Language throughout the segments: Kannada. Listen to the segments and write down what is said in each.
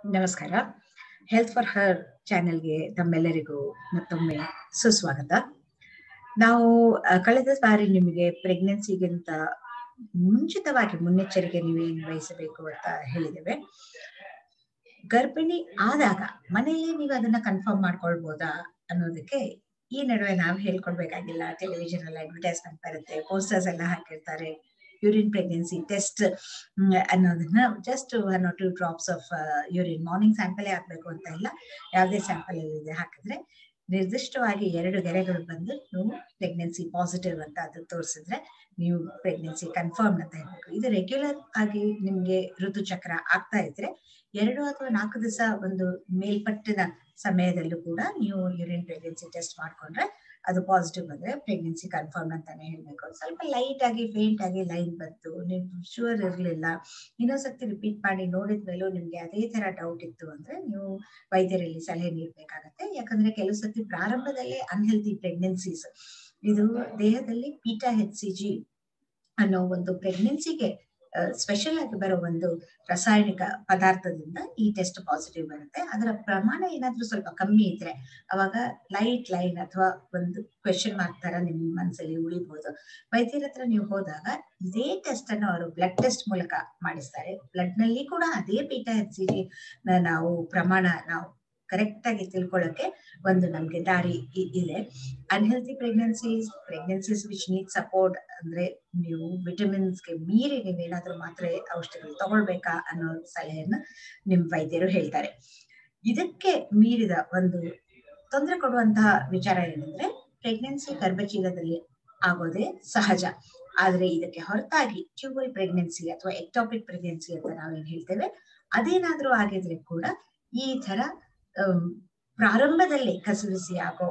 ನಮಸ್ಕಾರ ಹೆಲ್ತ್ ಫಾರ್ ಹರ್ ಚಾನೆಲ್ಗೆ ತಮ್ಮೆಲ್ಲರಿಗೂ ಮತ್ತೊಮ್ಮೆ ಸುಸ್ವಾಗತ ನಾವು ಆ, ಕಳೆದ ಬಾರಿ ನಿಮಗೆ ಪ್ರೆಗ್ನೆನ್ಸಿಗಿಂತ ಮುಂಚಿತವಾಗಿ ಮುನ್ನೆಚ್ಚರಿಕೆ ನೀವೇನು ವಹಿಸಬೇಕು ಅಂತ ಹೇಳಿದ್ದೇವೆ ಗರ್ಭಿಣಿ ಆದಾಗ ಮನೆಯಲ್ಲಿ ನೀವು ಅದನ್ನ ಕನ್ಫರ್ಮ್ ಮಾಡ್ಕೊಳ್ಬೋದಾ ಅನ್ನೋದಕ್ಕೆ ಈ ನಡುವೆ ನಾವು ಹೇಳ್ಕೊಡ್ಬೇಕಾಗಿಲ್ಲ ಟೆಲಿವಿಷನ್ ಅಲ್ಲಿ ಅಡ್ವರ್ಟೈಸ್ಮೆಂಟ್ ಬರುತ್ತೆ ಪೋಸ್ಟರ್ಸ್ ಎಲ್ಲ ಹಾಕಿರ್ತಾರೆ ಯೂರಿನ್ ಪ್ರೆಗ್ನೆನ್ಸಿ ಟೆಸ್ಟ್ ಅನ್ನೋದನ್ನ just one or two drops of urine morning sample ಹಾಕ್ಬೇಕು ಅಂತ ಇಲ್ಲ ಯಾವುದೇ ಸ್ಯಾಂಪಲ್ ಇದೆ ಹಾಕಿದ್ರೆ ನಿರ್ದಿಷ್ಟವಾಗಿ ಎರಡು ಗೆರೆಗಳು ಬಂದು ನೀವು ಪ್ರೆಗ್ನೆನ್ಸಿ ಪಾಸಿಟಿವ್ ಅಂತ ಅದು ತೋರಿಸಿದ್ರೆ ನೀವು ಪ್ರೆಗ್ನೆನ್ಸಿ ಕನ್ಫರ್ಮ್ ಅಂತ ಹೇಳ್ಬೇಕು ಇದು ರೆಗ್ಯುಲರ್ ಆಗಿ ನಿಮ್ಗೆ ಋತುಚಕ್ರ ಆಗ್ತಾ ಇದ್ರೆ ಎರಡು ಅಥವಾ ನಾಲ್ಕು ದಿವಸ ಒಂದು ಮೇಲ್ಪಟ್ಟಿನ ಸಮಯದಲ್ಲೂ ಕೂಡ ನೀವು ಯೂರಿನ್ ಪ್ರೆಗ್ನೆನ್ಸಿ ಟೆಸ್ಟ್ ಮಾಡ್ಕೊಂಡ್ರೆ ಅದು ಪಾಸಿಟಿವ್ ಬಂದ್ರೆ ಪ್ರೆಗ್ನೆನ್ಸಿ ಕನ್ಫರ್ಮ್ ಅಂತಾನೆ ಹೇಳ್ಬೇಕು ಸ್ವಲ್ಪ ಲೈಟ್ ಆಗಿ ಫೇಂಟ್ ಆಗಿ ಲೈನ್ ಬಂತು ನೀವು ಶೂರ್ ಇರ್ಲಿಲ್ಲ ಇನ್ನೊಂದ್ಸತಿ ರಿಪೀಟ್ ಮಾಡಿ ನೋಡಿದ ಮೇಲೂ ನಿಮ್ಗೆ ಅದೇ ತರ ಡೌಟ್ ಇತ್ತು ಅಂದ್ರೆ ನೀವು ವೈದ್ಯರಲ್ಲಿ ಸಲಹೆ ನೀಡಬೇಕಾಗತ್ತೆ ಯಾಕಂದ್ರೆ ಕೆಲವು ಸತಿ ಪ್ರಾರಂಭದಲ್ಲೇ ಅನ್ಹೆಲ್ತಿ ಪ್ರೆಗ್ನೆನ್ಸೀಸ್ ಇದು ದೇಹದಲ್ಲಿ ಪೀಟಾ ಹೆಚ್ ಸಿ ಜಿ ಅನ್ನೋ ಒಂದು ಪ್ರೆಗ್ನೆನ್ಸಿಗೆ ಸ್ಪೆಷಲ್ ಆಗಿ ಬರೋ ಒಂದು ರಾಸಾಯನಿಕ ಪದಾರ್ಥದಿಂದ ಈ ಟೆಸ್ಟ್ ಪಾಸಿಟಿವ್ ಬರುತ್ತೆ ಅದರ ಪ್ರಮಾಣ ಏನಾದ್ರೂ ಸ್ವಲ್ಪ ಕಮ್ಮಿ ಇದ್ರೆ ಅವಾಗ ಲೈಟ್ ಲೈನ್ ಅಥವಾ ಒಂದು ಕ್ವೆಶನ್ ಮಾರ್ಕ್ ತರ ನಿಮ್ ಮನಸ್ಸಲ್ಲಿ ಉಳಿಬಹುದು ವೈದ್ಯರ ಹತ್ರ ನೀವು ಹೋದಾಗ ಇದೇ ಟೆಸ್ಟ್ ಅನ್ನು ಅವರು ಬ್ಲಡ್ ಟೆಸ್ಟ್ ಮೂಲಕ ಮಾಡಿಸ್ತಾರೆ ಬ್ಲಡ್ ನಲ್ಲಿ ಕೂಡ ಅದೇ ಪೀಟಾ ಹೆಚ್ ಸಿ ಜಿ ನಾವು ಪ್ರಮಾಣ ನಾವು ಕರೆಕ್ಟ್ ಆಗಿ ತಿಳ್ಕೊಳ್ಳೋಕೆ ಒಂದು ನಮ್ಗೆ ದಾರಿ ಇ- ಇದೆ unhealthy pregnancies pregnancies which need support ಅಂದ್ರೆ ನೀವು ವಿಟಮಿನ್ಸ್ಗೆ ಮೀರಿ ನೀವೇನಾದ್ರೂ ಮಾತ್ರೆ ಔಷಧಿಗಳು ತಗೊಳ್ಬೇಕಾ ಅನ್ನೋ ಸಲಹೆಯನ್ನ ನಿಮ್ ವೈದ್ಯರು ಹೇಳ್ತಾರೆ ಇದಕ್ಕೆ ಮೀರಿದ ಒಂದು ತೊಂದರೆ ಕೊಡುವಂತಹ ವಿಚಾರ ಏನಂದ್ರೆ ಪ್ರೆಗ್ನೆನ್ಸಿ ಗರ್ಭಚೀಲದಲ್ಲಿ ಆಗೋದೇ ಸಹಜ ಆದ್ರೆ ಇದಕ್ಕೆ ಹೊರತಾಗಿ ಟ್ಯೂಬಲ್ ಪ್ರೆಗ್ನೆನ್ಸಿ ಅಥವಾ ಎಕ್ಟಾಪಿಕ್ ಪ್ರೆಗ್ನೆನ್ಸಿ ಅಂತ ನಾವೇನ್ ಹೇಳ್ತೇವೆ ಅದೇನಾದ್ರೂ ಆಗಿದ್ರೆ ಕೂಡ ಈ ತರ ಅಮ್, ಪ್ರಾರಂಭದಲ್ಲಿ ಕಸಿವಿಸಿ ಆಗೋ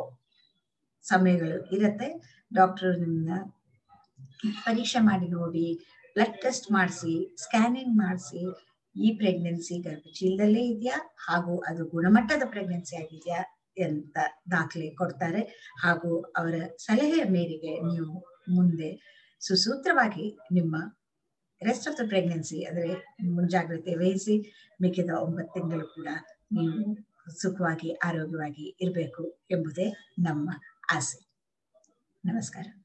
ಸಮಯಗಳು ಇರತ್ತೆ ಡಾಕ್ಟರ್ ನಿಮ್ಮನ್ನ ಪರೀಕ್ಷೆ ಮಾಡಿ ನೋಡಿ ಬ್ಲಡ್ ಟೆಸ್ಟ್ ಮಾಡಿಸಿ ಸ್ಕ್ಯಾನಿಂಗ್ ಮಾಡಿಸಿ ಈ ಪ್ರೆಗ್ನೆನ್ಸಿ ಗರ್ಭಚೀಲದಲ್ಲೇ ಇದೆಯಾ ಹಾಗೂ ಅದು ಗುಣಮಟ್ಟದ ಪ್ರೆಗ್ನೆನ್ಸಿ ಆಗಿದೆಯಾ ಅಂತ ದಾಖಲೆ ಕೊಡ್ತಾರೆ ಹಾಗೂ ಅವರ ಸಲಹೆಯ ಮೇರೆಗೆ ನೀವು ಮುಂದೆ ಸುಸೂತ್ರವಾಗಿ ನಿಮ್ಮ ರೆಸ್ಟ್ ಆಫ್ ದ ಪ್ರೆಗ್ನೆನ್ಸಿ ಅಂದ್ರೆ ಮುಂಜಾಗ್ರತೆ ವಹಿಸಿ ಮಿಕ್ಕಿದ ಒಂಬತ್ತು ತಿಂಗಳು ಕೂಡ ನೀವು ಸುಖವಾಗಿ ಆರೋಗ್ಯವಾಗಿ ಇರಬೇಕು ಎಂಬುದೇ ನಮ್ಮ ಆಸೆ ನಮಸ್ಕಾರ